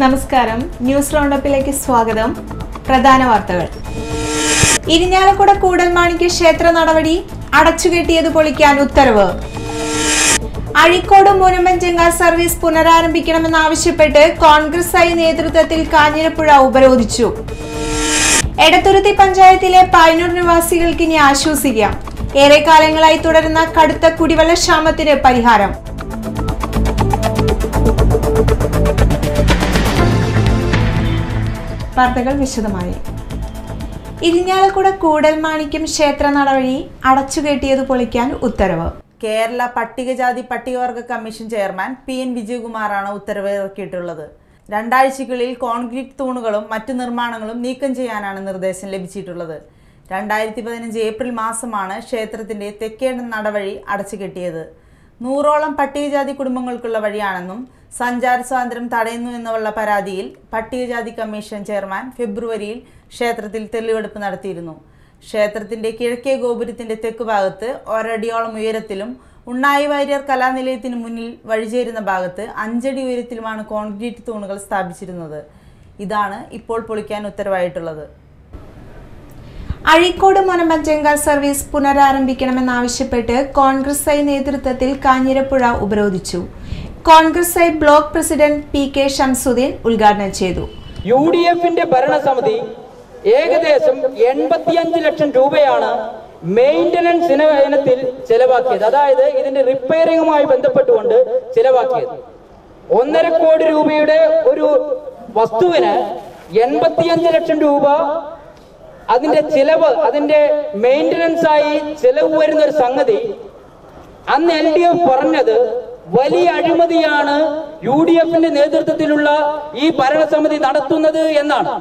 നമസ്കാരം ന്യൂസ് റൗണ്ടപ്പിലേക്ക് സ്വാഗതം പ്രധാന വാർത്തകൾ ഇരിഞ്ഞാലക്കുട കൂടൽമാണിക്ക് ക്ഷേത്ര നടപടി അടച്ചുകെട്ടിയത് പൊളിക്കാൻ ഉത്തരവ് അഴീക്കോട് മുനമ്പഞ്ചെങ്ക സർവീസ് പുനരാരംഭിക്കണമെന്നാവശ്യപ്പെട്ട് കോൺഗ്രസ് ഐ നേതൃത്വത്തിൽ കാഞ്ഞിരപ്പുഴ ഉപരോധിച്ചു എടത്തുരുത്തി പഞ്ചായത്തിലെ പൈനൂർ നിവാസികൾക്ക് ഇനി ആശ്വസിക്കാം ഏറെക്കാലങ്ങളായി തുടരുന്ന കടുത്ത കുടിവെള്ള ക്ഷാമത്തിന് പരിഹാരം വാർത്തകൾ വിശദമായി ഇരിഞ്ഞാലക്കുട കൂടൽമാണിക്യം ക്ഷേത്ര നടവഴി അടച്ചുകെട്ടിയത് പൊളിക്കാൻ ഉത്തരവ് കേരള പട്ടികജാതി പട്ടികവർഗ കമ്മീഷൻ ചെയർമാൻ പി എൻ വിജയകുമാറാണ് ഉത്തരവ് ഇറക്കിയിട്ടുള്ളത് രണ്ടാഴ്ചയ്ക്കുള്ളിൽ കോൺക്രീറ്റ് തൂണുകളും മറ്റു നിർമ്മാണങ്ങളും നീക്കം ചെയ്യാനാണ് നിർദ്ദേശം ലഭിച്ചിട്ടുള്ളത് രണ്ടായിരത്തി പതിനഞ്ച് ഏപ്രിൽ മാസമാണ് ക്ഷേത്രത്തിന്റെ തെക്കേ നടവഴി അടച്ചുകെട്ടിയത് നൂറോളം പട്ടികജാതി കുടുംബങ്ങൾക്കുള്ള വഴിയാണെന്നും സഞ്ചാര സ്വാതന്ത്ര്യം തടയുന്നു എന്നുള്ള പരാതിയിൽ പട്ടികജാതി കമ്മീഷൻ ചെയർമാൻ ഫെബ്രുവരിയിൽ ക്ഷേത്രത്തിൽ തെളിവെടുപ്പ് നടത്തിയിരുന്നു ക്ഷേത്രത്തിന്റെ കിഴക്കേ ഗോപുരത്തിന്റെ തെക്കുഭാഗത്ത് ഒരടിയോളം ഉയരത്തിലും ഉണ്ണായി വാര്യർ കലാനിലയത്തിന് മുന്നിൽ വഴിചേരുന്ന ഭാഗത്ത് അഞ്ചടി ഉയരത്തിലുമാണ് കോൺക്രീറ്റ് തൂണുകൾ സ്ഥാപിച്ചിരുന്നത് ഇതാണ് ഇപ്പോൾ പൊളിക്കാൻ ഉത്തരവായിട്ടുള്ളത് അഴീക്കോട് മുനമ്പഞ്ചെങ്ക സർവീസ് പുനരാരംഭിക്കണമെന്നാവശ്യപ്പെട്ട് കോൺഗ്രസ് ഐ നേതൃത്വത്തിൽ കാഞ്ഞിരപ്പുഴ ഉപരോധിച്ചു Congress I block president P K Shamsuddin ഉദ്ഘാടനം ചെയ്തു യു ഡി എഫിന്റെ ഭരണസമിതി ഏകദേശം എൺപത്തിയഞ്ച് ലക്ഷം രൂപയാണ് മെയിന്റനൻസ് ഇന ഇനത്തിൽ ചെലവാക്കിയത് അതായത് ഇതിന്റെ റിപ്പയറിംഗുമായി ബന്ധപ്പെട്ടുകൊണ്ട് ചെലവാക്കിയത് ഒന്നര കോടി രൂപയുടെ ഒരു വസ്തുവിന് എൺപത്തിയഞ്ച് ലക്ഷം രൂപ അതിന്റെ ചിലവ് അതിന്റെ മെയിന്റനൻസ് ആയി ചിലവ് വരുന്ന ഒരു സംഗതി അന്ന് എൽ ഡി എഫ് പറഞ്ഞത് വലിയ അഴിമതിയാണ് യു ഡി എഫിന്റെ നേതൃത്വത്തിലുള്ള ഈ ഭരണസമിതി നടത്തുന്നത് എന്നാണ്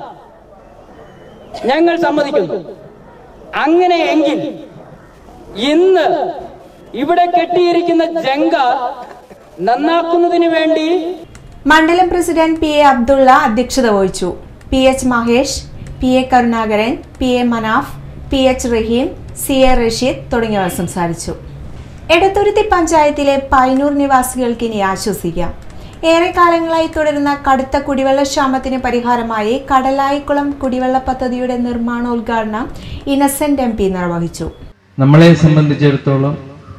ഞങ്ങൾ സമ്മതിക്കുന്നു അങ്ങനെയെങ്കിൽ ഇന്ന് ഇവിടെ കെട്ടിയിരിക്കുന്ന ജങ്ക നന്നാക്കുന്നതിന് വേണ്ടി മണ്ഡലം പ്രസിഡന്റ് പി എ അബ്ദുള്ള അധ്യക്ഷത വഹിച്ചു P H Mahesh P A Karunakaran P A Manaf P H Raheem C A Rasheed തുടങ്ങിയവർ സംസാരിച്ചു എടത്തുരുത്തി പഞ്ചായത്തിലെ പൈനൂർ നിവാസികൾക്ക് ഇനി ആശ്വസിക്കാം ഏറെക്കാലങ്ങളായി തുടരുന്ന കടുത്ത കുടിവെള്ള ക്ഷാമത്തിന് പരിഹാരമായി കടലായിക്കുളം കുടിവെള്ള പദ്ധതിയുടെ നിർമ്മാണോദ്ഘാടനം ഇന്നസെന്റ് എം പി നിർവഹിച്ചു നമ്മളെ സംബന്ധിച്ചിടത്തോളം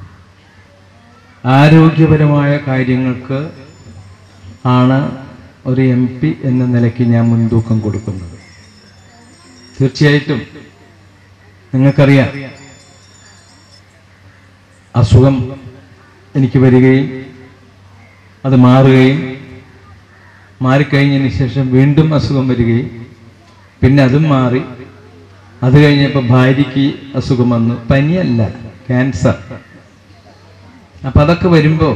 ആരോഗ്യപരമായ കാര്യങ്ങൾക്ക് ആണ് ഒരു എം പി എന്ന നിലയ്ക്ക് ഞാൻ മുൻതൂക്കം കൊടുക്കുന്നത് തീർച്ചയായിട്ടും നിങ്ങൾക്കറിയാം അസുഖം എനിക്ക് വരികയും അത് മാറുകയും മാറിക്കഴിഞ്ഞതിന് ശേഷം വീണ്ടും അസുഖം വരികയും പിന്നെ അതും മാറി അത് കഴിഞ്ഞപ്പോൾ ഭാര്യയ്ക്ക് അസുഖം വന്നു പനിയല്ല ക്യാൻസർ അപ്പൊ അതൊക്കെ വരുമ്പോൾ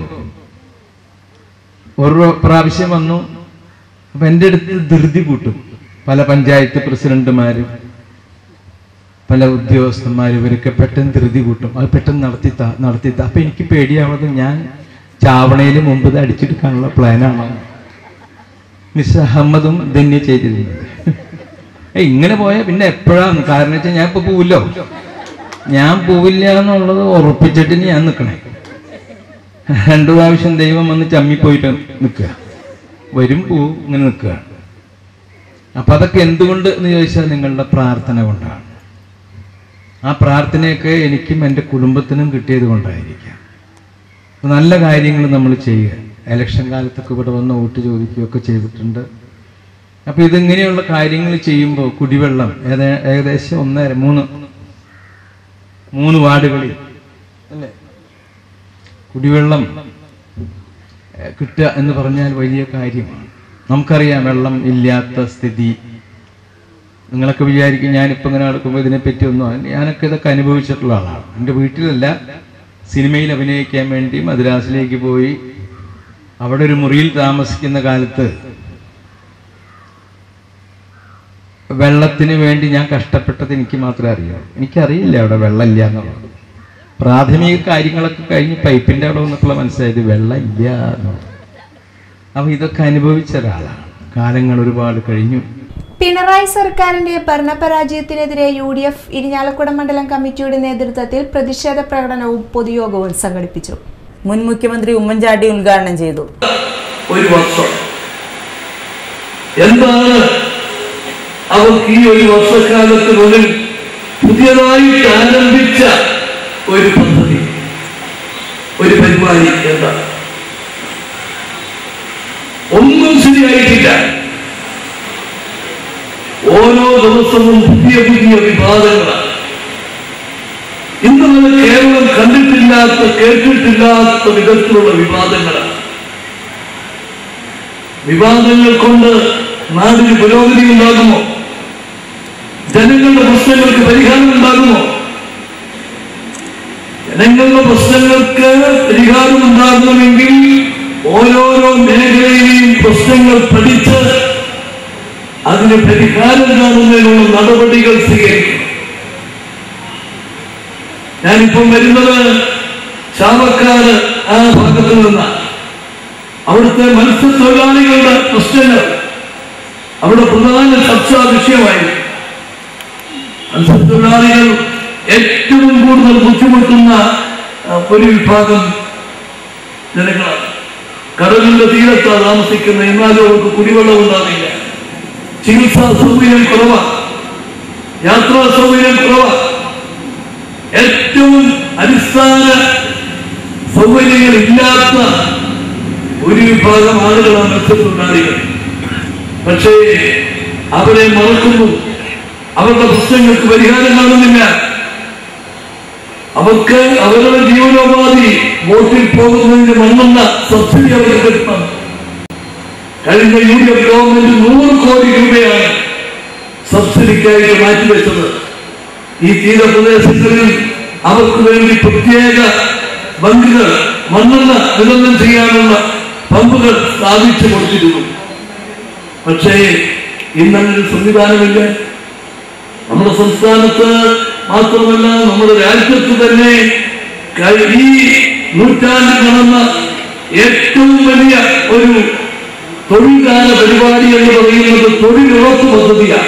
ഒരു പ്രാവശ്യം വന്നു അപ്പൊ എൻ്റെ അടുത്ത് ധൃതി കൂട്ടും പല പഞ്ചായത്ത് പ്രസിഡന്റുമാരും പല ഉദ്യോഗസ്ഥന്മാരും ഇവരൊക്കെ പെട്ടെന്ന് ധൃതി കൂട്ടും അത് പെട്ടെന്ന് നടത്തി താ നടത്തി താ അപ്പൊ എനിക്ക് പേടിയാവുന്നത് ഞാൻ ചാവണയിൽ മുമ്പ് ഇത് അടിച്ചെടുക്കാനുള്ള പ്ലാനാണ് മിസ് അഹമ്മദും ഇതന്നെ ചെയ്തിരുന്നത് ഏയ് ഇങ്ങനെ പോയാൽ പിന്നെ എപ്പോഴാണ് കാരണം വെച്ചാൽ ഞാൻ ഇപ്പൊ പോവില്ലോ ഞാൻ പോവില്ല എന്നുള്ളത് ഉറപ്പിച്ചിട്ട് ഞാൻ നിൽക്കണേ രണ്ടു പ്രാവശ്യം ദൈവം വന്ന് ചമ്മിപ്പോയിട്ട് നിൽക്കുക വരും പോവും ഇങ്ങനെ നിൽക്കുക അപ്പൊ അതൊക്കെ എന്തുകൊണ്ട് എന്ന് ചോദിച്ചാൽ നിങ്ങളുടെ പ്രാർത്ഥന കൊണ്ടാണ് ആ പ്രാർത്ഥനയൊക്കെ എനിക്കും എൻ്റെ കുടുംബത്തിനും കിട്ടിയത് കൊണ്ടായിരിക്കാം അപ്പൊ നല്ല കാര്യങ്ങൾ നമ്മൾ ചെയ്യുക ഇലക്ഷൻ കാലത്തൊക്കെ ഇവിടെ വന്ന് വോട്ട് ചോദിക്കുകയൊക്കെ ചെയ്തിട്ടുണ്ട് അപ്പൊ ഇതിങ്ങനെയുള്ള കാര്യങ്ങൾ ചെയ്യുമ്പോൾ കുടിവെള്ളം ഏത- ഏകദേശം ഒന്നര മൂന്ന് മൂന്ന് വാർഡുകളിൽ അല്ലേ കുടിവെള്ളം ഏഹ്, കിട്ടുക എന്ന് പറഞ്ഞാൽ വലിയ കാര്യമാണ് നമുക്കറിയാം വെള്ളം ഇല്ലാത്ത സ്ഥിതി നിങ്ങളൊക്കെ വിചാരിക്കും ഞാനിപ്പോൾ ഇങ്ങനെ നടക്കുമ്പോൾ ഇതിനെപ്പറ്റി ഒന്നും അല്ല. ഞാനൊക്കെ ഇതൊക്കെ അനുഭവിച്ചിട്ടുള്ള ആളാണ് എൻ്റെ വീട്ടിലല്ല സിനിമയിൽ അഭിനയിക്കാൻ വേണ്ടി മദ്രാസിലേക്ക് പോയി അവിടെ ഒരു മുറിയിൽ താമസിക്കുന്ന കാലത്ത് വെള്ളത്തിന് വേണ്ടി ഞാൻ കഷ്ടപ്പെട്ടത് എനിക്ക് മാത്രമേ അറിയൂ എനിക്കറിയില്ല അവിടെ വെള്ളമില്ല എന്നുള്ളത് പ്രാഥമിക കാര്യങ്ങളൊക്കെ കഴിഞ്ഞ് പൈപ്പിന്റെ അവിടെ വന്നപ്പോൾ മനസ്സിലായത് വെള്ളം ഇല്ല എന്നുള്ളത് അപ്പൊ ഇതൊക്കെ അനുഭവിച്ച ഒരാളാണ് കാലങ്ങൾ ഒരുപാട് കഴിഞ്ഞു പിണറായി സർക്കാരിന്റെ ഭരണപരാജയത്തിനെതിരെ യു ഡി എഫ് ഇരിഞ്ഞാലക്കുട മണ്ഡലം കമ്മിറ്റിയുടെ നേതൃത്വത്തിൽ പ്രതിഷേധ പ്രകടനവും പൊതുയോഗവും സംഘടിപ്പിച്ചു മുൻ മുഖ്യമന്ത്രി ഉമ്മൻചാണ്ടി ഉദ്ഘാടനം ചെയ്തു ഒരു വർഷം എന്താണ് അവർക്ക് ഈ ഒരു വർഷക്കാലത്തിനുള്ളിൽ പുതിയതായിട്ട് ആരംഭിച്ച ഒരു പദ്ധതി ഒരു പരിപാടി എന്താണ് ഒന്നും ശരിയായിട്ടില്ല ഓരോ ദിവസവും പുതിയ പുതിയ വിവാദങ്ങളാണ് ഇന്ന് വരെ കേരളം കണ്ടിട്ടില്ലാത്ത കേട്ടിട്ടില്ലാത്ത വിധത്തിലുള്ള വിവാദങ്ങളാണ് വിവാദങ്ങൾ കൊണ്ട് നാടിന് പുരോഗതി ഉണ്ടാകുമോ ജനങ്ങളുടെ പ്രശ്നങ്ങൾക്ക് പരിഹാരം ഉണ്ടാകുമോ ജനങ്ങളുടെ പ്രശ്നങ്ങൾക്ക് പരിഹാരം ഉണ്ടാകണമെങ്കിൽ ഓരോരോ മേഖലയിലെയും പ്രശ്നങ്ങൾ പഠിച്ച് അതിന് പരിഹാരം കാണുന്നതിനുള്ള നടപടികൾ സ്വീകരിക്കണം ഞാനിപ്പം വരുന്നത് ചാവക്കാട് ആ ഭാഗത്ത് നിന്നാണ് അവിടുത്തെ മത്സ്യത്തൊഴിലാളികളുടെ പ്രശ്നങ്ങൾ അവിടെ പ്രധാന ചർച്ചാ വിഷയമായി മത്സ്യത്തൊഴിലാളികൾ ഏറ്റവും കൂടുതൽ ബുദ്ധിമുട്ടുന്ന ആ, ഒരു വിഭാഗം ജനങ്ങളാണ് കടലിന്റെ തീരത്താണ് താമസിക്കുന്ന എന്നാലും അവർക്ക് കുടിവെള്ളം ഉണ്ടാകില്ല ചികിത്സാ സൗകര്യം കുറവാണ് യാത്രാ സൗകര്യം കുറവാണ് ഏറ്റവും അടിസ്ഥാന സൗകര്യങ്ങൾ ഇല്ലാത്ത ഒരു വിഭാഗം ആളുകളാണ് മത്സ്യത്തൊഴിലാളികൾ പക്ഷേ അവരെ മറക്കുന്നു അവരുടെ പ്രശ്നങ്ങൾക്ക് പരിഹാരം കാണുന്നില്ല അവർക്ക് അവരുടെ ജീവനോപാധി വോട്ടിൽ പോകുന്നതിന് മണ്ണുന്ന സബ്സിഡി അവർക്ക് കിട്ടണം കഴിഞ്ഞ യു ഡി എഫ് ഗവൺമെന്റ് നൂറ് കോടി രൂപയാണ് സബ്സിഡിക്കായിട്ട് മാറ്റിവെച്ചത് ഈ തീരപ്രദേശങ്ങളിൽ അവർക്ക് വേണ്ടി പ്രത്യേക ബങ്കുകൾ മണ്ണെണ്ണ വിതരണം ചെയ്യാനുള്ള പമ്പുകൾ സ്ഥാപിച്ചു കൊടുത്തിരുന്നു പക്ഷേ ഇന്നൊരു സംവിധാനമില്ല നമ്മുടെ സംസ്ഥാനത്ത് മാത്രമല്ല നമ്മുടെ രാജ്യത്ത് തന്നെ കഴി- ഈ നൂറ്റാണ്ട് കടന്ന ഏറ്റവും വലിയ ഒരു തൊഴിൽദാന പരിപാടി എന്ന് പറയുന്നത് തൊഴിലുറപ്പ് പദ്ധതിയാണ്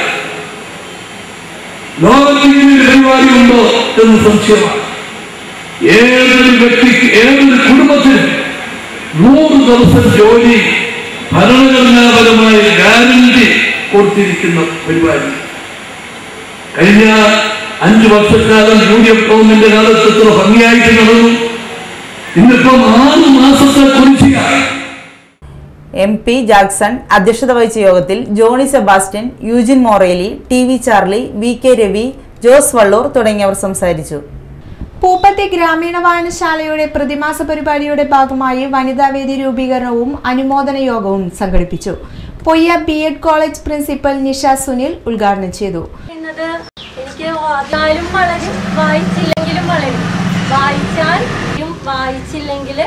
ലോകത്തിൽ ഇങ്ങനെ ഒരു പരിപാടി ഉണ്ടോ എന്ന് സംശയമാണ് ഏതൊരു വ്യക്തിക്ക് ഏതൊരു കുടുംബത്തിനും നൂറ് ദിവസം ജോലി ഭരണഘടനാപരമായ ഗ്യാരണ്ടി കൊടുത്തിരിക്കുന്ന പരിപാടി കഴിഞ്ഞ അഞ്ചു വർഷക്കാലം യു ഡി എഫ് ഗവൺമെന്റ് കാലത്ത് ഇത്ര ഭംഗിയായിട്ട് നടന്നു ഇന്നിപ്പം ആറ് മാസത്തെ കുറിച്ചാണ് എം പി ജാക്സൺ അധ്യക്ഷത വഹിച്ച യോഗത്തിൽ Johnny Sebastian Eugene Moreli T V Charlie V K Ravi Jose Valloor തുടങ്ങിയവർ സംസാരിച്ചു പൂപ്പത്തെ ഗ്രാമീണ വായനശാലയുടെ പ്രതിമാസ പരിപാടിയുടെ ഭാഗമായി വനിതാവേദി രൂപീകരണവും അനുമോദന യോഗവും സംഘടിപ്പിച്ചു Poyya B Ed college principal Nisha Sunil ഉദ്ഘാടനം ചെയ്തു എന്നത് എനിക്ക് വായിച്ചാലും വളരും വായിച്ചില്ലെങ്കിലും വളരും വായിച്ചാൽ വായിച്ചില്ലെങ്കിൽ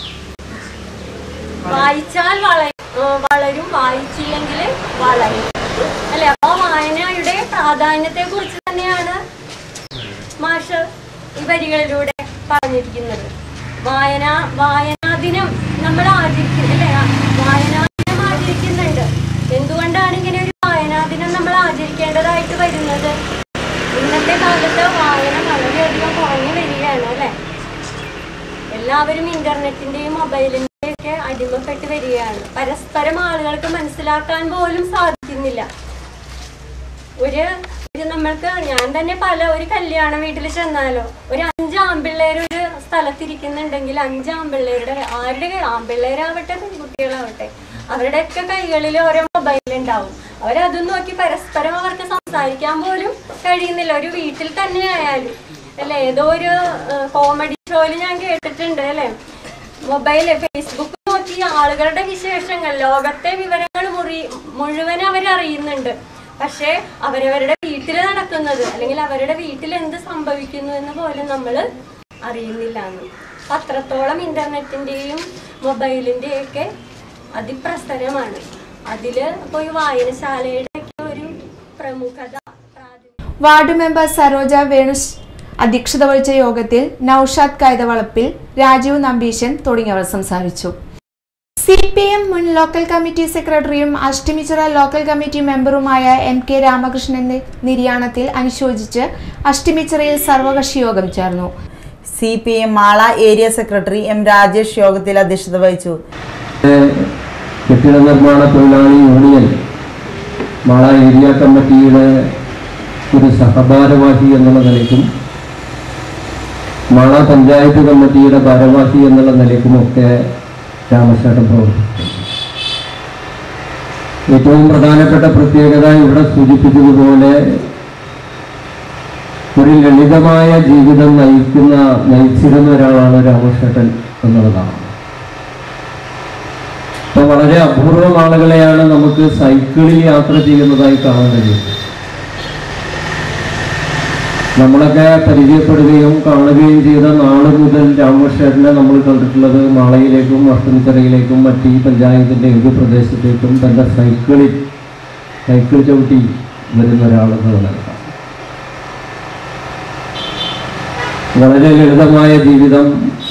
വായിച്ചാൽ വളരും ആ, വളരും വായിച്ചില്ലെങ്കിൽ വളരും അല്ലെ അപ്പൊ വായനയുടെ പ്രാധാന്യത്തെ കുറിച്ച് തന്നെയാണ് മാഷ് ഈ വരികളിലൂടെ പറഞ്ഞിരിക്കുന്നത് വായന വായനാ ദിനം നമ്മൾ ആചരിക്കുന്നു അല്ലെ വായനാ ദിനം ആചരിക്കുന്നുണ്ട് എന്തുകൊണ്ടാണ് ഇങ്ങനെ ഒരു വായനാ ദിനം നമ്മൾ ആചരിക്കേണ്ടതായിട്ട് വരുന്നത് ഇന്നത്തെ കാലത്ത് വായന വളരെയധികം കുറഞ്ഞു വരികയാണ് അല്ലെ എല്ലാവരും ഇന്റർനെറ്റിന്റെയും മൊബൈലിന്റെയും ഒക്കെ അടിമപ്പെട്ട് വരികയാണ് പരസ്പരം ആളുകൾക്ക് മനസ്സിലാക്കാൻ പോലും സാധിക്കുന്നില്ല ഒരു ഒരു നമ്മൾക്ക് ഞാൻ തന്നെ പല ഒരു കല്യാണ വീട്ടിൽ ചെന്നാലോ ഒരു അഞ്ച് ആൺപിള്ളേർ ഒരു സ്ഥലത്തിരിക്കുന്നുണ്ടെങ്കിൽ അഞ്ച് ആൺപിള്ളേരുടെ ആരുടെ ആൺപിള്ളേരാവട്ടെ പെൺകുട്ടികളാവട്ടെ അവരുടെയൊക്കെ കൈകളിൽ ഓരോ മൊബൈൽ ഉണ്ടാവും അവരതും നോക്കി പരസ്പരം അവർക്ക് സംസാരിക്കാൻ പോലും കഴിയുന്നില്ല ഒരു വീട്ടിൽ തന്നെ ആയാലും അല്ലെ ഏതോ ഒരു കോമഡി ഷോയിൽ ഞാൻ കേട്ടിട്ടുണ്ട് അല്ലെ മൊബൈല് ഫേസ്ബുക്ക് നോക്കി ആളുകളുടെ വിശേഷങ്ങൾ ലോകത്തെ വിവരങ്ങൾ മുറി മുഴുവൻ അവരറിയുന്നുണ്ട് പക്ഷേ അവരവരുടെ വീട്ടിൽ നടക്കുന്നത് അല്ലെങ്കിൽ അവരുടെ വീട്ടിൽ എന്ത് സംഭവിക്കുന്നു എന്ന് പോലും നമ്മൾ അറിയുന്നില്ല എന്ന് അത്രത്തോളം ഇന്റർനെറ്റിന്റെയും മൊബൈലിന്റെയും ഒക്കെ അതിപ്രസരമാണ് അതില് ഇപ്പോൾ ഈ വായനശാലയുടെ ഒക്കെ ഒരു പ്രമുഖത പ്രാഥമിക വാർഡ് മെമ്പർ സരോജ വേണുസ് അധ്യക്ഷത വഹിച്ച യോഗത്തിൽ നൌഷാദ് കൈതവളപ്പിൽ രാജീവ് നമ്പീശൻ തുടങ്ങിയവർ സംസാരിച്ചു സി പി എം മുൻ ലോക്കൽ കമ്മിറ്റി സെക്രട്ടറിയും അഷ്ടമിച്ചിറ ലോക്കൽ കമ്മിറ്റി മെമ്പറുമായ എം കെ രാമകൃഷ്ണന്റെ നിര്യാണത്തിൽ അനുശോചിച്ച് അഷ്ടമിച്ചിറയിൽ സർവകക്ഷി യോഗം ചേർന്നു C P M Mala area secretary M Rajesh യോഗത്തിൽ അധ്യക്ഷത വഹിച്ചു കെട്ടിട നിർമ്മാണ തൊഴിലാളി യൂണിയൻ മാള ഏരിയ കമ്മിറ്റിയുടെ ഒരു സഹഭാരവാഹി എന്നുള്ള നിലയ്ക്കും മാള പഞ്ചായത്ത് കമ്മിറ്റിയുടെ ഭാരവാഹി എന്നുള്ള നിലയ്ക്കുമൊക്കെ രാമശേഖരൻ പ്രവർത്തിച്ചു ഏറ്റവും പ്രധാനപ്പെട്ട പ്രത്യേകത ഇവിടെ സൂചിപ്പിച്ചതുപോലെ ഒരു ലളിതമായ ജീവിതം നയിക്കുന്ന നയിച്ചിരുന്ന ഒരാളാണ് രാമശേട്ടൻ എന്നുള്ളതാണ് ഇപ്പൊ വളരെ അപൂർവം ആളുകളെയാണ് നമുക്ക് സൈക്കിളിൽ യാത്ര ചെയ്യുന്നതായി കാണാൻ കഴിയുന്നത് നമ്മളൊക്കെ പരിചയപ്പെടുകയും കാണുകയും ചെയ്ത നാള് മുതൽ രാമകൃഷ്ണനെ നമ്മൾ കണ്ടിട്ടുള്ളത് മാളയിലേക്കും വട്ടൻചിറയിലേക്കും മറ്റ് ഈ പഞ്ചായത്തിൻ്റെ ഒരു പ്രദേശത്തേക്കും തൻ്റെ സൈക്കിളിൽ സൈക്കിൾ ചവിട്ടി വരുന്ന ഒരാളെന്നുള്ള നിലക്കാണ് വളരെ ലളിതമായ ജീവിതം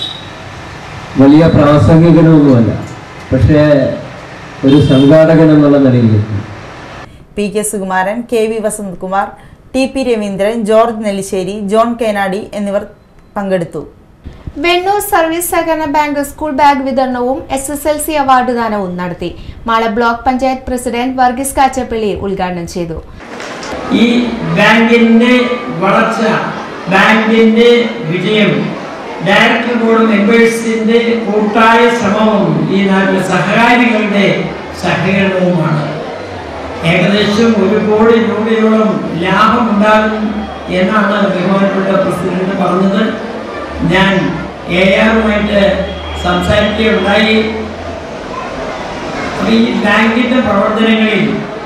വലിയ പ്രാസംഗികനൊന്നുമല്ല പക്ഷേ ഒരു സംഘാടകൻ എന്നുള്ള നിലയിലേക്ക് P K Sukumaran K V Vasanthakumar T P Raveendran George Nellissery John Kenady എന്നിവർ പങ്കെടുത്തു വെണ്ണൂർ സർവീസ് സഹകരണ ബാങ്ക് സ്കൂൾ ബാഗ് വിതരണവും S S L C award ദാനവും നടത്തി മാള ബ്ലോക്ക് പഞ്ചായത്ത് പ്രസിഡന്റ് വർഗീസ് കാച്ചപ്പള്ളി ഉദ്ഘാടനം ചെയ്തു ഈ ബാങ്കിന്റെ വളർച്ച ബാങ്കിന്റെ വിജയം ഡയറക്ടർ ബോർഡ് മെമ്പേഴ്സിന്റെ കൂട്ടായ ശ്രമവും ഈ നാട്ടിലെ സഹകാരികളുടെ സഹകരണവുമാണ് ഏകദേശം ഒരു കോടി രൂപയോളം ലാഭമുണ്ടാകും എന്നാണ് ബഹുമാനപ്പെട്ട പ്രസിഡന്റ് പറഞ്ഞത് ഞാൻ എ ആറുമായിട്ട് സംസാരിക്കുകയുണ്ടായി അപ്പൊ ഈ ബാങ്കിന്റെ പ്രവർത്തനങ്ങളിൽ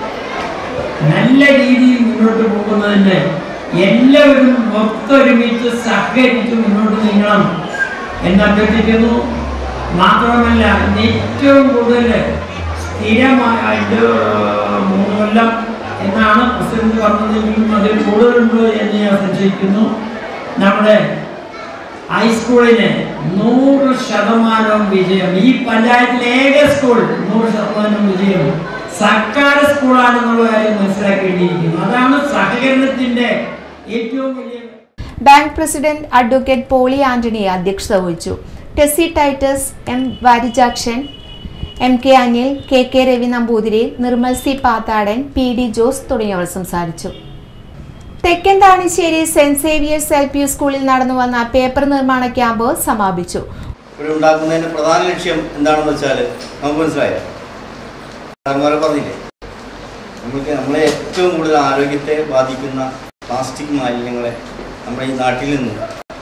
നല്ല രീതിയിൽ മുന്നോട്ട് പോകുന്നതിന് എല്ലാവരും ഒത്തൊരുമിച്ച് സഹകരിച്ച് മുന്നോട്ട് നീങ്ങണം എന്ന് അഭ്യർത്ഥിക്കുന്നു മാത്രമല്ല ഇന്ന് ഏറ്റവും കൂടുതൽ സ്ഥിരമായിട്ട് മൂന്ന് കൊല്ലം എന്നാണ് പ്രസിഡന്റ് പറഞ്ഞതെങ്കിലും അതിൽ കൂടുതലുണ്ടോ എന്ന് ഞാൻ സംശയിക്കുന്നു നമ്മുടെ ഹൈസ്കൂളിന് നൂറ് ശതമാനം വിജയം ഈ പഞ്ചായത്തിലെ ഏക സ്കൂൾ നൂറ് ശതമാനം വിജയം സർക്കാർ സ്കൂളാണെന്നുള്ള കാര്യം മനസ്സിലാക്കേണ്ടിയിരിക്കുന്നു അതാണ് സഹകരണത്തിന്റെ ഏറ്റവും വലിയ bank president advocate Poly Antony അധ്യക്ഷത വഹിച്ചു Tessy Titus M Varijakshan M K Anil K K Ravi Namboothiri Nirmal C Pathadan P D Jose തുടങ്ങിയവർ സംസാരിച്ചു തെക്കൻ Thanissery saint Xavier's L P സ്കൂളിൽ നടന്നു വന്ന പേപ്പർ നിർമ്മാണ ക്യാമ്പ് സമാപിച്ചു ഇവിടെ ഉണ്ടാക്കുന്നതിന്റെ പ്രധാന ലക്ഷ്യം എന്താണെന്ന് വെച്ചാൽ നമുക്ക് മനസ്സിലായോ സാർമാരെ പറഞ്ഞില്ലേ നമുക്ക് നമ്മളെ ഏറ്റവും കൂടുതൽ ആരോഗ്യത്തെ ബാധിക്കുന്ന പ്ലാസ്റ്റിക് മാലിന്യങ്ങളെ നമ്മുടെ ഈ നാട്ടിൽ നിന്ന്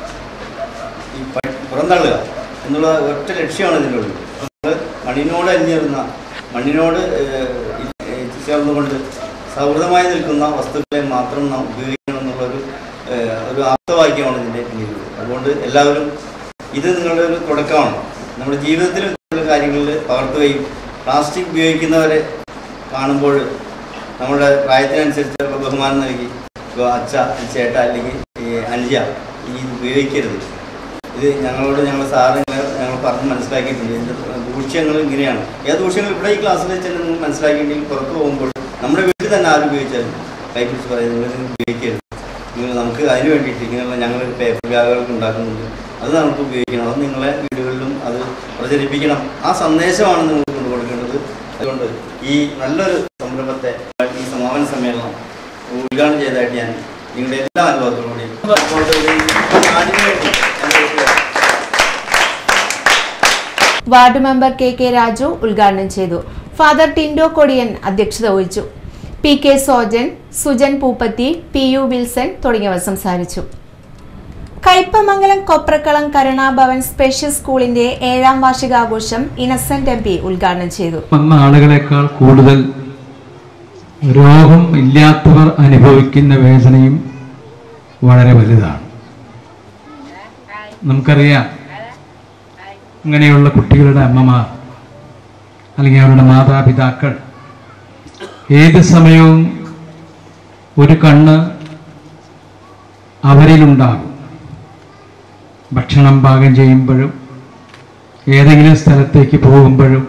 ഈ പ- പുറന്തള്ളുക എന്നുള്ള ഒറ്റ ലക്ഷ്യമാണ് ഇതിനുള്ളത് നമ്മൾ മണ്ണിനോട് അലിഞ്ഞേറുന്ന മണ്ണിനോട് ഏഹ്, ഇ- ഏഹ് ചേർന്നുകൊണ്ട് സൗഹൃദമായി നിൽക്കുന്ന വസ്തുക്കളെ മാത്രം നാം ഉപയോഗിക്കണം എന്നുള്ളൊരു ഏഹ്, ഒരു ആപ്തവാക്യമാണ് ഇതിൻ്റെ പിന്നിലുള്ളത് അതുകൊണ്ട് എല്ലാവരും ഇത് നിങ്ങളുടെ ഒരു തുടക്കമാണ് നമ്മുടെ ജീവിതത്തിൽ ഇത്തരത്തിലുള്ള കാര്യങ്ങളിൽ പകർത്തുകയും പ്ലാസ്റ്റിക് ഉപയോഗിക്കുന്നവരെ കാണുമ്പോൾ നമ്മുടെ പ്രായത്തിനനുസരിച്ച് ബഹുമാനം നൽകി ഇപ്പോൾ അച്ഛ ചേട്ട അല്ലെങ്കിൽ ഈ അനുജ ഈ ഇത് ഉപയോഗിക്കരുത് ഇത് ഞങ്ങളോട് ഞങ്ങൾ സാറ് ഞങ്ങൾ പറഞ്ഞ് മനസ്സിലാക്കിയിട്ടുണ്ട് ഇതിൻ്റെ ദൂഷ്യങ്ങൾ ഇങ്ങനെയാണ് ഏത് ദൂഷ്യങ്ങൾ ഇവിടെ ഈ ക്ലാസ്സിൽ വെച്ച് നിങ്ങൾ മനസ്സിലാക്കിയിട്ടുണ്ടെങ്കിൽ പുറത്ത് പോകുമ്പോൾ നമ്മുടെ വീട്ടിൽ തന്നെ ആരും ഉപയോഗിച്ചാലും കൈപിടിച്ച് പറയും നിങ്ങൾ ഇത് ഉപയോഗിക്കരുത് നിങ്ങൾ നമുക്ക് അതിന് വേണ്ടിയിട്ട് ഇങ്ങനെയുള്ള ഞങ്ങൾ പേപ്പർ ബാഗുകളൊക്കെ ഉണ്ടാക്കുന്നുണ്ട് അത് നമുക്ക് ഉപയോഗിക്കണം അത് നിങ്ങളെ വീടുകളിലും അത് പ്രചരിപ്പിക്കണം ആ സന്ദേശമാണ് നിങ്ങൾ കൊണ്ടുകൊടുക്കേണ്ടത് അതുകൊണ്ട് ഈ നല്ലൊരു സംരംഭത്തെ ഈ സമാപന സമ്മേളനം ഉദ്ഘാടനം ചെയ്തതായിട്ട് ഞാൻ നിങ്ങളുടെ എല്ലാ അനുഭവത്തോടുകൂടിയും അതുകൊണ്ട് ഈ നാടിന് വേണ്ടി ഞാൻ ചോദിക്കുകയാണ്. Ward member K K Raju ഉദ്ഘാടനം ചെയ്തു ഫാദർ ടിൻഡോ കൊടിയൻ അധ്യക്ഷത വഹിച്ചു P K Sojan Sujan Pooppathy P U Wilson തുടങ്ങിയവർ സംസാരിച്ചു കയ്പമംഗലം കൊപ്രക്കളം കരുണാഭവൻ സ്പെഷ്യൽ സ്കൂളിന്റെ ഏഴാം വാർഷികാഘോഷം ഇനസെന്റ് എം പി ഉദ്ഘാടനം ചെയ്തു വന്ന ആളുകളെക്കാൾ കൂടുതൽ രോഗം ഇല്ലാത്തവർ അനുഭവിക്കുന്ന വേദനയും വളരെ വലുതാണ് നമുക്കറിയാം ഇങ്ങനെയുള്ള കുട്ടികളുടെ അമ്മമാർ അല്ലെങ്കിൽ അവരുടെ മാതാപിതാക്കൾ ഏത് സമയവും ഒരു കണ്ണ് അവരിലുണ്ടാകും ഭക്ഷണം പാകം ചെയ്യുമ്പോഴും ഏതെങ്കിലും സ്ഥലത്തേക്ക് പോകുമ്പോഴും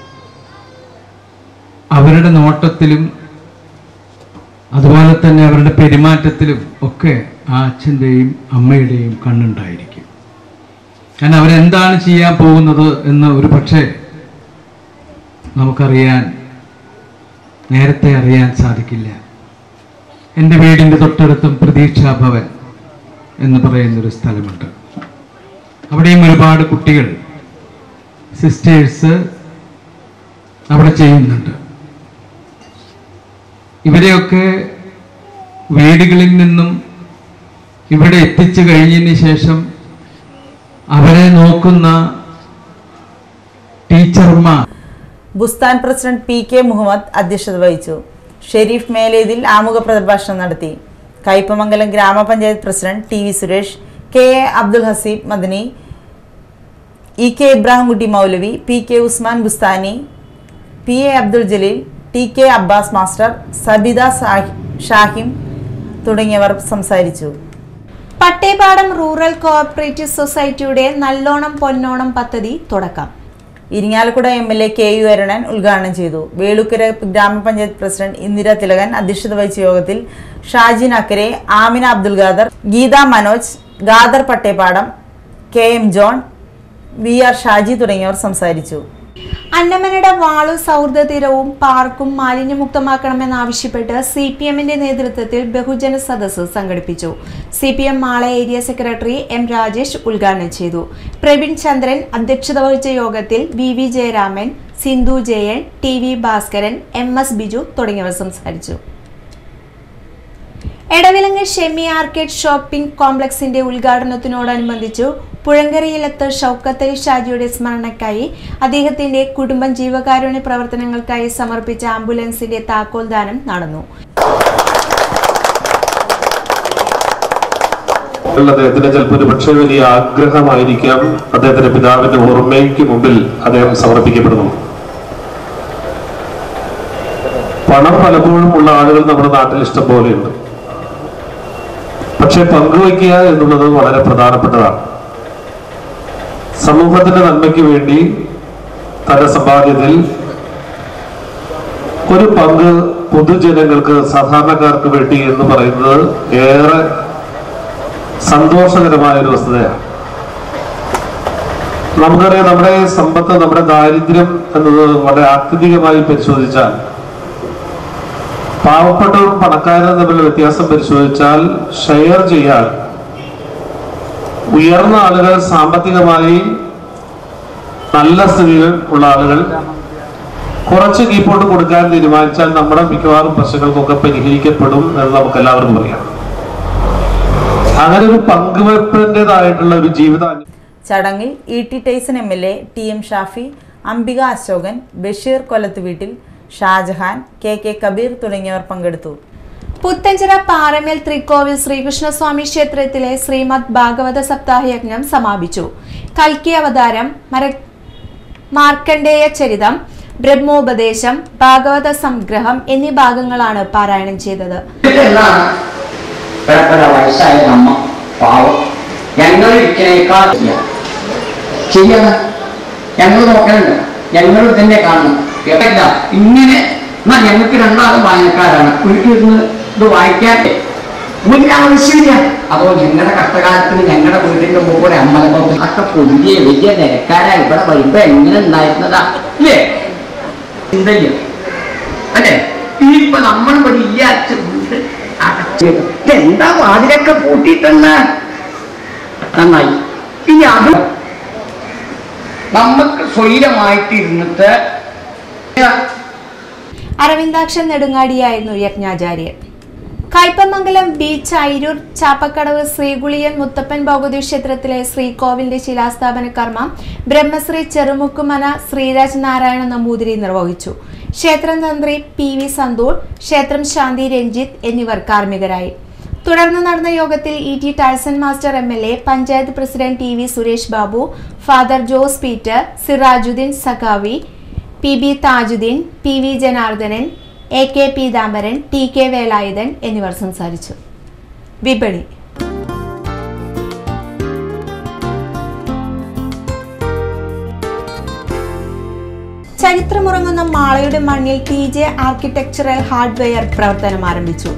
അവരുടെ നോട്ടത്തിലും അതുപോലെ തന്നെ അവരുടെ പെരുമാറ്റത്തിലും ഒക്കെ ആ അച്ഛൻ്റെയും അമ്മയുടെയും കണ്ണുണ്ടായിരിക്കും കാരണം അവരെന്താണ് ചെയ്യാൻ പോകുന്നത് എന്ന് ഒരു പക്ഷേ നമുക്കറിയാൻ നേരത്തെ അറിയാൻ സാധിക്കില്ല എൻ്റെ വീടിൻ്റെ തൊട്ടടുത്തും പ്രതീക്ഷാ ഭവൻ എന്ന് പറയുന്നൊരു സ്ഥലമുണ്ട് അവിടെയും ഒരുപാട് കുട്ടികൾ സിസ്റ്റേഴ്സ് അവിടെ ചെയ്യുന്നുണ്ട് ഇവരെയൊക്കെ വീടുകളിൽ നിന്നും ഇവിടെ എത്തിച്ചു കഴിഞ്ഞതിന് ശേഷം അവരെ നോക്കുന്ന ടീച്ചർമാർ Bustan president P K Muhammad അധ്യക്ഷത വഹിച്ചു ഷെരീഫ് മേലേതിൽ ആമുഖ പ്രഭാഷണം നടത്തി Kaipamangalam gramapanchayat president T V Suresh K A Abdul Haseeb Madani E K Ibrahimkutty Moulavi P K Usman Bustani P A Abdul Jaleel T K Abbas master Sabitha സാഹി- ഷാഹിം തുടങ്ങിയവർ സംസാരിച്ചു പട്ടേപാടം റൂറൽ കോഓപ്പറേറ്റീവ് സൊസൈറ്റിയുടെ നല്ലോണം പൊന്നോണം പദ്ധതി തുടക്കം Irinjalakuda M L A K U Arunan ഉദ്ഘാടനം ചെയ്തു വേളുക്കര ഗ്രാമപഞ്ചായത്ത് പ്രസിഡന്റ് ഇന്ദിര തിലകൻ അധ്യക്ഷത വഹിച്ച യോഗത്തിൽ Shajin Akkare Amina Abdul Khader Geetha Manoj Khader Pattepadam K M John V R Shaji തുടങ്ങിയവർ സംസാരിച്ചു അന്നമനയുടെ വാളു സൗഹൃദ തീരവും പാർക്കും മാലിന്യമുക്തമാക്കണമെന്നാവശ്യപ്പെട്ട് സി പി എമ്മിന്റെ നേതൃത്വത്തിൽ ബഹുജന സദസ്സ് സംഘടിപ്പിച്ചു C P M Mala area secretary M Rajesh ഉദ്ഘാടനം ചെയ്തു പ്രവീൺ ചന്ദ്രൻ അധ്യക്ഷത വഹിച്ച യോഗത്തിൽ V V Jayaraman Sindhu Jayan T V Bhaskaran M S Biju തുടങ്ങിയവർ സംസാരിച്ചു എടവിലങ്ങ് ഷെമി ആർക്കേഡ് ഷോപ്പിംഗ് കോംപ്ലക്സിന്റെ ഉദ്ഘാടനത്തിനോടനുബന്ധിച്ചു പുഴങ്കരയിലത്ത് ഷൗക്കത്ത് അലി ഷാജിയുടെ സ്മരണയ്ക്കായി അദ്ദേഹത്തിന്റെ കുടുംബം ജീവകാരുണ്യ പ്രവർത്തനങ്ങൾക്കായി സമർപ്പിച്ച ആംബുലൻസിന്റെ താക്കോൽ ദാനം നടന്നു അദ്ദേഹത്തിന് ചിലപ്പോൾ ഒരു പക്ഷേ വലിയ ആഗ്രഹമായിരിക്കാം അദ്ദേഹത്തിന്റെ പിതാവിന്റെ ഓർമ്മയ്ക്ക് മുമ്പിൽ അദ്ദേഹം സമർപ്പിക്കപ്പെടുന്നു പണം പലപ്പോഴും ഉള്ള ആളുകൾ നമ്മുടെ നാട്ടിൽ ഇഷ്ടം പോലെയുണ്ട് പക്ഷെ പങ്കുവയ്ക്കുക എന്നുള്ളത് വളരെ പ്രധാനപ്പെട്ടതാണ് സമൂഹത്തിന്റെ നന്മയ്ക്ക് വേണ്ടി തന്റെ സമ്പാദ്യത്തിൽ ഒരു പങ്ക് പൊതുജനങ്ങൾക്ക് സാധാരണക്കാർക്ക് വേണ്ടി എന്ന് പറയുന്നത് ഏറെ സന്തോഷകരമായ ഒരു വസ്തുതയാണ് നമുക്കറിയാം നമ്മുടെ സമ്പത്ത് നമ്മുടെ ദാരിദ്ര്യം എന്നത് വളരെ ആത്യന്തികമായി പരിശോധിച്ചാൽ പാവപ്പെട്ടവരും പണക്കാരും തമ്മിലുള്ള വ്യത്യാസം പരിശോധിച്ചാൽ ഷെയർ ചെയ്യാൻ ഉയർന്ന ആളുകൾ സാമ്പത്തികമായി നല്ല സ്ഥിതിയിൽ ഉള്ള ആളുകൾ കുറച്ച് കീപ്പോട്ട് കൊടുക്കാൻ തീരുമാനിച്ചാൽ നമ്മുടെ മിക്കവാറും പ്രശ്നങ്ങൾക്കൊക്കെ പരിഹരിക്കപ്പെടും എന്ന് നമുക്ക് എല്ലാവർക്കും അറിയാം അങ്ങനെ ഒരു പങ്കുവെപ്പിൻ്റെതായിട്ടുള്ള ഒരു ജീവിതം ചടങ്ങിൽ E T Tyson M L A T M Shafi Ambika Ashokan Basheer Kollath വീട്ടിൽ ഷാജഹാൻ കെ കെ കബീർ തുടങ്ങിയവർ പങ്കെടുത്തു പുത്തഞ്ചിറ പാറമേൽ ത്രിക്കോവിൽ ശ്രീകൃഷ്ണസ്വാമി ക്ഷേത്രത്തിലെ ശ്രീമദ് ഭാഗവത സപ്താഹ യജ്ഞം സമാപിച്ചു കൽക്കി അവതാരം മര മാർക്കണ്ഡേയ ചരിതം ബ്രഹ്മോപദേശം ഭാഗവത സംഗ്രഹം എന്നീ ഭാഗങ്ങളാണ് പാരായണം ചെയ്തത് എന്നാണ് പിഴപ്പുഴ വയസ്സായ നമ്മ പാവം ഞങ്ങൾ ഇരിക്കണേക്കാൾ ചെയ്യണം ഞങ്ങൾ നോക്കണുണ്ട് ഞങ്ങൾ തന്നെ കാണണം കേട്ടില്ല ഇങ്ങനെ എന്നാ ഞങ്ങൾക്ക് രണ്ടാളും വായനക്കാരാണ് വീട്ടിലിരുന്ന് ഇത് വായിക്കാട്ടെ ഒരു ആവശ്യമില്ല അതോ ഞങ്ങളുടെ കഷ്ടകാലത്തിന് ഞങ്ങളുടെ വീടിന്റെ മുമ്പ് ഒരു അമ്പലം ഒക്കെ പുതിയ വലിയ നിരക്കാരാ ഇവിടെ വരുമ്പോ എങ്ങനെ ഉണ്ടായിരുന്നതാ ഇല്ലേ ചിന്തയില്ല അല്ലേ ഇപ്പൊ നമ്മൾ ഇവിടെ ഈ അച്ഛ വീട് അടച്ചത് എന്താ വാതിലൊക്കെ പൂട്ടിയിട്ടെന്ന് നന്നായി ഇനി അത് നമുക്ക് സ്വൈരമായിട്ട് ഇരുന്നിട്ട് അരവിന്ദാക്ഷൻ നെടുങ്ങാടിയായിരുന്നു യജ്ഞാചാര്യൻ കയ്പമംഗലം ബീച്ച് അയിരൂർ ചാപ്പക്കടവ് ശ്രീകുളിയൻ മുത്തപ്പൻ ഭഗവതി ക്ഷേത്രത്തിലെ ശ്രീകോവിലിന്റെ ശിലാസ്ഥാപന കർമ്മം ബ്രഹ്മശ്രീ ചെറുമുക്കുമന ശ്രീരാജ് നാരായണ നമ്പൂതിരി നിർവഹിച്ചു ക്ഷേത്രം തന്ത്രി പി വി സന്തൂർ ക്ഷേത്രം ശാന്തി രഞ്ജിത്ത് എന്നിവർ കാർമ്മികരായി തുടർന്ന് നടന്ന യോഗത്തിൽ E T Tyson master M L A panchayat president T V Suresh Babu father Jose Peter Sirajuddin Sakhavi P B Thajuddin P V Janardhanan A K Peethambaran T K Velayudhan എന്നിവർ സംസാരിച്ചു വിപണി ചരിത്രമുറങ്ങുന്ന മാളയുടെ മണ്ണിൽ ടി ജെ ആർക്കിടെക്ചറൽ ഹാർഡ്വെയർ പ്രവർത്തനം ആരംഭിച്ചു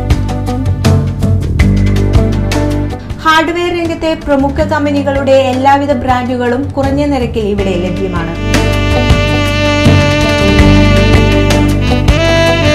ഹാർഡ്വെയർ രംഗത്തെ പ്രമുഖ കമ്പനികളുടെ എല്ലാവിധ ബ്രാൻഡുകളും കുറഞ്ഞ നിരക്കിൽ ഇവിടെ ലഭ്യമാണ്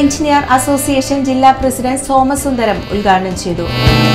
എഞ്ചിനീയർ അസോസിയേഷൻ ജില്ലാ പ്രസിഡന്റ് സോമസുന്ദരം ഉദ്ഘാടനം ചെയ്തു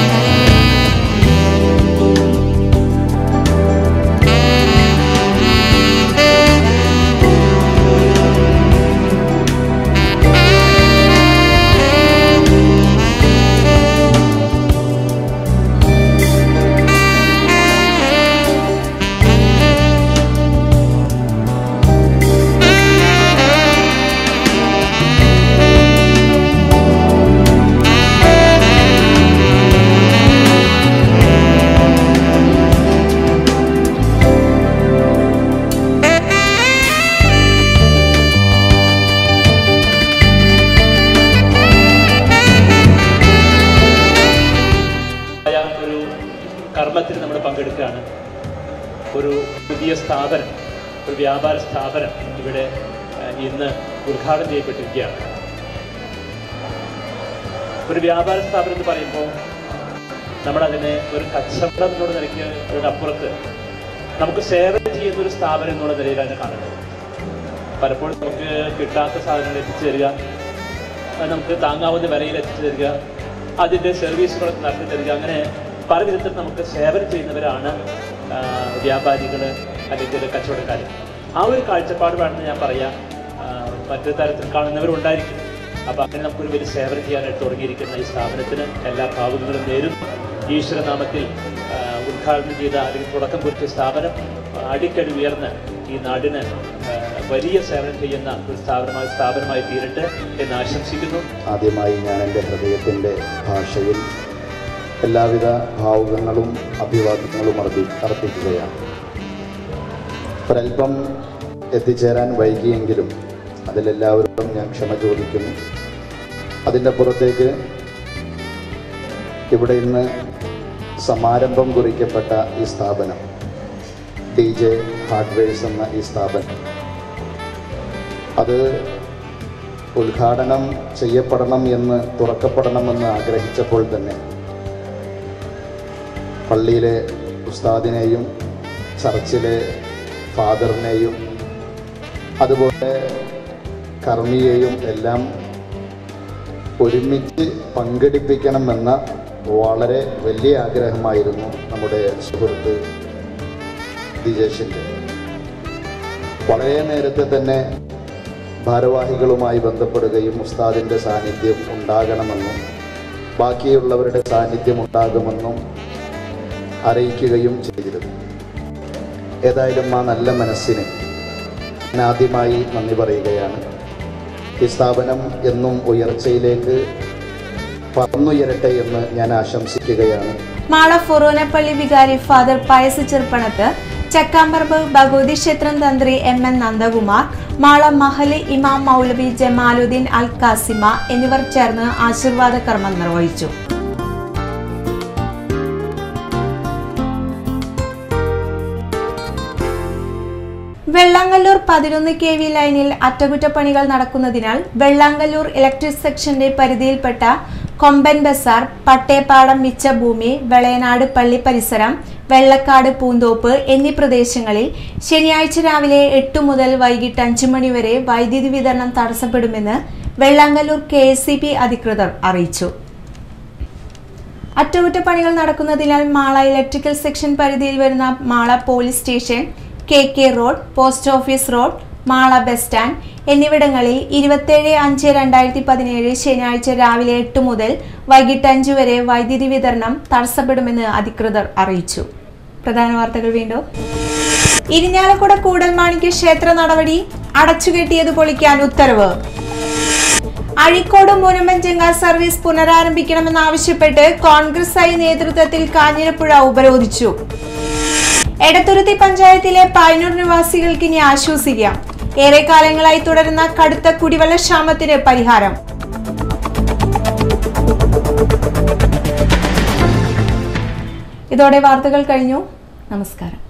ആയ ഒരു കർമ്മത്തിൽ നമ്മൾ പങ്കെടുക്കുകയാണ് ഒരു പുതിയ സ്ഥാപനം ഒരു വ്യാപാര സ്ഥാപനം ഇവിടെ ആ, ഇന്ന് ഉദ്ഘാടനം ചെയ്യപ്പെട്ടിരിക്കുകയാണ് ഒരു വ്യാപാര സ്ഥാപനം എന്ന് പറയുമ്പോൾ നമ്മളതിനെ ഒരു കച്ചവടം എന്നുള്ള നിലയ്ക്ക് അതിനപ്പുറത്ത് നമുക്ക് സേവനം ചെയ്യുന്ന ഒരു സ്ഥാപനം എന്നുള്ള നിലയിലാണ് കാണുന്നത് പലപ്പോഴും നമുക്ക് കിട്ടാത്ത സാധനങ്ങൾ എത്തിച്ചു തരിക അത് നമുക്ക് താങ്ങാവുന്ന വിലയിൽ എത്തിച്ചു തരിക അതിൻ്റെ സർവീസുകളൊക്കെ നടത്തി തരിക അങ്ങനെ പല വിധത്തിൽ നമുക്ക് സേവനം ചെയ്യുന്നവരാണ് ആ, വ്യാപാരികൾ അല്ലെങ്കിൽ കച്ചവടക്കാർ ആ ഒരു കാഴ്ചപ്പാട് വേണമെന്ന് ഞാൻ പറയാം ആ, മറ്റു തരത്തിൽ കാണുന്നവരുണ്ടായിരിക്കും അപ്പോൾ അങ്ങനെ നമുക്കൊരു വലിയ സേവനം ചെയ്യാനായിട്ട് തുടങ്ങിയിരിക്കുന്ന ഈ സ്ഥാപനത്തിന് എല്ലാ ഭാവുകങ്ങളും നേരും ഈശ്വരനാമത്തിൽ ആ, ഉദ്ഘാടനം ചെയ്ത അല്ലെങ്കിൽ തുടക്കം കുറിച്ച സ്ഥാപനം ആ, അടിക്കടി ഉയർന്ന് ഈ നാടിന് ആ, വലിയ സേവനം ചെയ്യുന്ന ഒരു സ്ഥാപനമായി സ്ഥാപനമായി തീരട്ടെ എന്ന് ആശംസിക്കുന്നു ആദ്യമായി ഞാൻ എൻ്റെ ഹൃദയത്തിൻ്റെ ഭാഷയിൽ എല്ലാവിധ ഭാവുകങ്ങളും അഭിവാദ്യങ്ങളും അർപ്പി അർപ്പിക്കുകയാണ് ഒരല്പം എത്തിച്ചേരാൻ വൈകിയെങ്കിലും അതിലെല്ലാവരോടും ഞാൻ ക്ഷമ ചോദിക്കുന്നു അതിൻ്റെ പുറത്തേക്ക് ഇവിടെ ഇന്ന് സമാരംഭം കുറിക്കപ്പെട്ട ഈ സ്ഥാപനം ഡി ജെ ഹാർഡ്വെയർസ് എന്ന ഈ സ്ഥാപനം അത് ഉദ്ഘാടനം ചെയ്യപ്പെടണം എന്ന് തുറക്കപ്പെടണമെന്ന് ആഗ്രഹിച്ചപ്പോൾ തന്നെ പള്ളിയിലെ ഉസ്താദിനെയും ചർച്ചിലെ ഫാദറിനെയും അതുപോലെ കർമ്മിയെയും എല്ലാം ഒരുമിച്ച് പങ്കെടുപ്പിക്കണമെന്ന വളരെ വലിയ ആഗ്രഹമായിരുന്നു നമ്മുടെ സുഹൃത്ത് ദിജേഷിൻ്റെ വളരെ നേരത്തെ തന്നെ ഭാരവാഹികളുമായി ബന്ധപ്പെടുകയും ഉസ്താദിൻ്റെ സാന്നിധ്യം ഉണ്ടാകണമെന്നും ബാക്കിയുള്ളവരുടെ സാന്നിധ്യം ഉണ്ടാകുമെന്നും അറിയിക്കുകയും ചെയ്തിരുന്നു ഏതായാലും ആ നല്ല മനസ്സിന് ഞാൻ ആദ്യമായി നന്ദി പറയുകയാണ് ഈ സ്ഥാപനം എന്നും ഉയർച്ചയിലേക്ക് പറന്നുയരട്ടെ എന്ന് ഞാൻ ആശംസിക്കുകയാണ് മാള ഫൊറോനപ്പള്ളി വികാരി ഫാദർ പയസ് ചെറുപ്പണത്ത് ചക്കാമ്പറമ്പ് ഭഗവതി ക്ഷേത്രം തന്ത്രി എം എൻ നന്ദകുമാർ മാള മഹലി ഇമാം മൗലവി ജമാലുദ്ദീൻ അൽ കാസിമ എന്നിവർ ചേർന്ന് ആശീർവാദ കർമ്മം നിർവഹിച്ചു വെള്ളാങ്കല്ലൂർ പതിനൊന്ന് കെ വി ലൈനിൽ അറ്റകുറ്റപ്പണികൾ നടക്കുന്നതിനാൽ വെള്ളാങ്കല്ലൂർ ഇലക്ട്രിക് സെക്ഷന്റെ പരിധിയിൽപ്പെട്ട കൊമ്പൻ ബസാർ പട്ടേപ്പാടം മിച്ചഭൂമി വെളയനാട് പള്ളി പരിസരം വെള്ളക്കാട് പൂന്തോപ്പ് എന്നീ പ്രദേശങ്ങളിൽ ശനിയാഴ്ച രാവിലെ എട്ട് മുതൽ വൈകിട്ട് അഞ്ചു മണി വരെ വൈദ്യുതി വിതരണം തടസ്സപ്പെടുമെന്ന് വെള്ളാങ്കല്ലൂർ കെ അധികൃതർ അറിയിച്ചു അറ്റകുറ്റപ്പണികൾ നടക്കുന്നതിനാൽ മാള ഇലക്ട്രിക്കൽ സെക്ഷൻ പരിധിയിൽ വരുന്ന Mala police station K K road post office road Mala bus stand എന്നിവിടങ്ങളിൽ ഇരുപത്തേഴ് അഞ്ച് രണ്ടായിരത്തി പതിനേഴ് ശനിയാഴ്ച രാവിലെ എട്ട് മുതൽ വൈകിട്ട് അഞ്ച് വരെ വൈദ്യുതി വിതരണം തടസ്സപ്പെടുമെന്ന് അധികൃതർ അറിയിച്ചു പ്രധാന വാർത്തകൾ വീണ്ടും ഇരിഞ്ഞാലക്കുട കൂടൽമാണിക്ക് ക്ഷേത്ര നടപടി അടച്ചുകെട്ടിയത് പൊളിക്കാൻ ഉത്തരവ് അഴീക്കോട് മുനമ്പഞ്ചെങ്ക സർവീസ് പുനരാരംഭിക്കണമെന്നാവശ്യപ്പെട്ട് കോൺഗ്രസ് ഐ നേതൃത്വത്തിൽ കാഞ്ഞിരപ്പുഴ ഉപരോധിച്ചു എടത്തുരുത്തി പഞ്ചായത്തിലെ പൈനൂർ നിവാസികൾക്ക് ഇനി ആശ്വസിക്കാം ഏറെക്കാലങ്ങളായി തുടരുന്ന കടുത്ത കുടിവെള്ള ക്ഷാമത്തിന് പരിഹാരം ഇതോടെ വാർത്തകൾ കഴിഞ്ഞു നമസ്കാരം